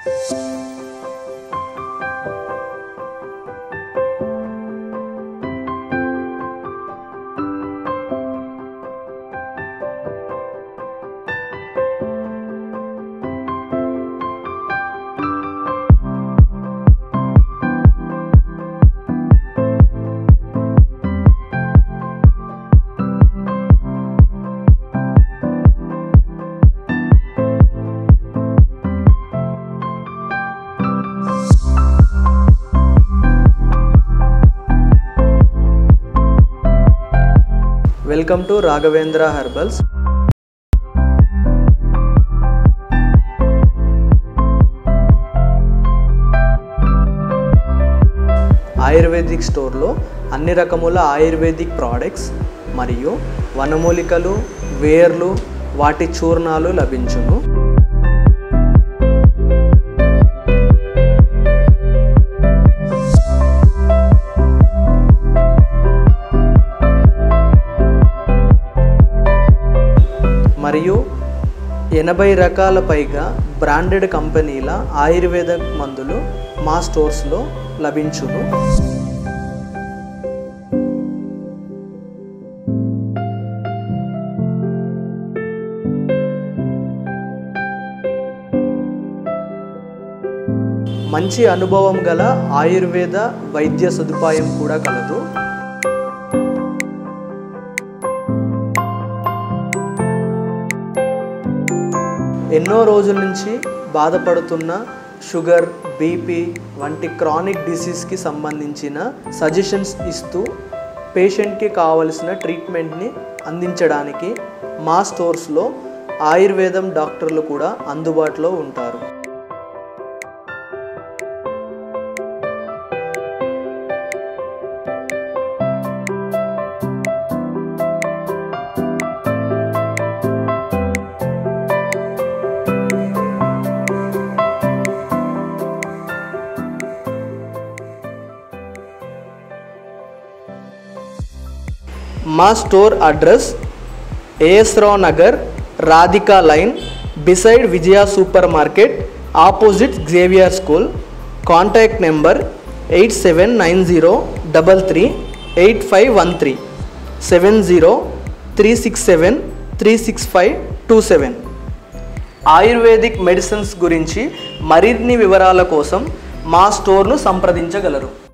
welcome to Raghavendra herbals ayurvedic స్టోర్లో అన్ని రకముల ఆయుర్వేదిక్ ప్రోడక్ట్స్ మరియు వనమూలికలు వేర్లు వాటి చూర్ణాలు లభించును మరియు ఎనభై రకాల పైగా బ్రాండెడ్ కంపెనీల ఆయుర్వేద మందులు మా స్టోర్స్లో లభించును మంచి అనుభవం గల ఆయుర్వేద వైద్య సదుపాయం కూడా కలదు ఎన్నో రోజుల నుంచి బాధపడుతున్న షుగర్ బీపీ వంటి క్రానిక్ డిసీజ్కి సంబంధించిన సజెషన్స్ ఇస్తూ పేషెంట్కి కావలసిన ట్రీట్మెంట్ని అందించడానికి మా స్టోర్స్లో ఆయుర్వేదం డాక్టర్లు కూడా అందుబాటులో ఉంటారు మా store address AS Rao Nagar Radhika line beside Vijaya super market opposite Xavier school contact number eight seven nine zero double three eight five one three seven zero three six seven three six five two seven ayurvedic medicines గురించి మరిన్ని వివరాల కోసం మా స్టోర్ను సంప్రదించగలరు